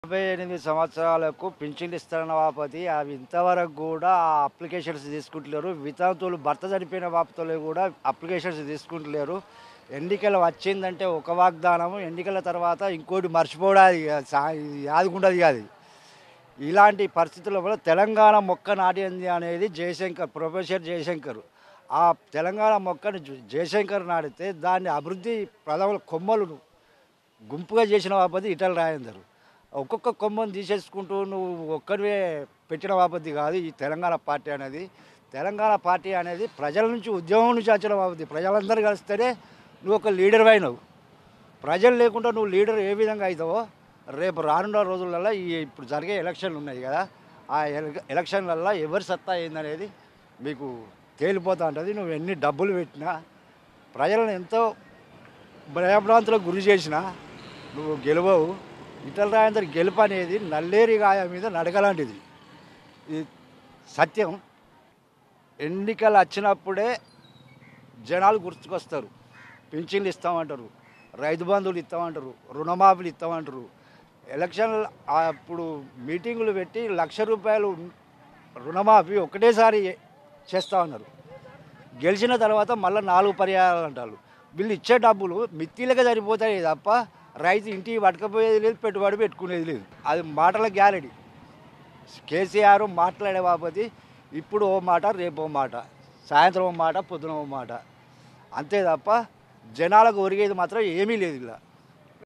యాభై ఎనిమిది సంవత్సరాలకు పింఛన్లు ఇస్తున్న బాపతి అవి ఇంతవరకు కూడా ఆ అప్లికేషన్స్ తీసుకుంటలేరు వితంతువులు భర్త చనిపోయిన బాపతులు కూడా అప్లికేషన్స్ తీసుకుంటలేరు ఎన్నికలు వచ్చిందంటే ఒక వాగ్దానము ఎన్నికల తర్వాత ఇంకోటి మర్చిపోవడానికి యాదుకుండదు కాదు ఇలాంటి పరిస్థితుల వల్ల తెలంగాణ మొక్క నాటింది అనేది జయశంకర్ ప్రొఫెసర్ జయశంకర్ ఆ తెలంగాణ మొక్కను జ- జయశంకర్ నాటితే దాన్ని అభివృద్ధి ప్రథమ కొమ్మలు గుంపుగా చేసిన బాపతి ఇటల రాయందరు ఒక్కొక్క కొమ్మను తీసేసుకుంటూ నువ్వు ఒక్కరివే పెట్టిన బాపతి కాదు ఈ తెలంగాణ పార్టీ అనేది తెలంగాణ పార్టీ అనేది ప్రజల నుంచి ఉద్యమం నుంచి వచ్చిన బాపతి ప్రజలందరూ కలిస్తేనే నువ్వు ఒక లీడర్ అయినావు ప్రజలు లేకుండా నువ్వు లీడర్ ఏ విధంగా అవుతావో రేపు రానున్న రోజులలో ఈ ఇప్పుడు జరిగే ఎలక్షన్లు ఉన్నాయి కదా ఆ ఎల- ఎలక్షన్లల్లో ఎవరి సత్తా ఏందనేది మీకు తేలిపోతూ ఉంటుంది నువ్వు ఎన్ని డబ్బులు పెట్టినా ప్రజలను ఎంతో భయభ్రాంతులకు గురి చేసినా నువ్వు గెలవవు ఇతర రాయందరి గెలుపు అనేది నల్లేరి గాయ మీద నడకలాంటిది ఇది సత్యం ఎన్నికలు వచ్చినప్పుడే జనాలు గుర్తుకొస్తారు పింఛన్లు ఇస్తామంటారు రైతు బంధువులు ఇస్తామంటారు రుణమాఫీలు ఇస్తామంటారు ఎలక్షన్ అప్పుడు మీటింగులు పెట్టి లక్ష రూపాయలు రుణమాఫీ ఒకటేసారి చేస్తా ఉన్నారు గెలిచిన తర్వాత మళ్ళీ నాలుగు పర్యాయాలు అంటారు వీళ్ళు ఇచ్చే డబ్బులు మిత్తిలకే సరిపోతాయి తప్ప రైతు ఇంటికి పట్టుకపోయేది లేదు పెట్టుబడి పెట్టుకునేది లేదు అది మాటల గ్యారెంటీ కేసీఆర్ మాట్లాడే బాపతి ఇప్పుడు ఓ మాట రేపు ఓ మాట సాయంత్రం ఓ మాట పొద్దున ఓ మాట అంతే తప్ప జనాలకు ఒరిగేది మాత్రం ఏమీ లేదు ఇలా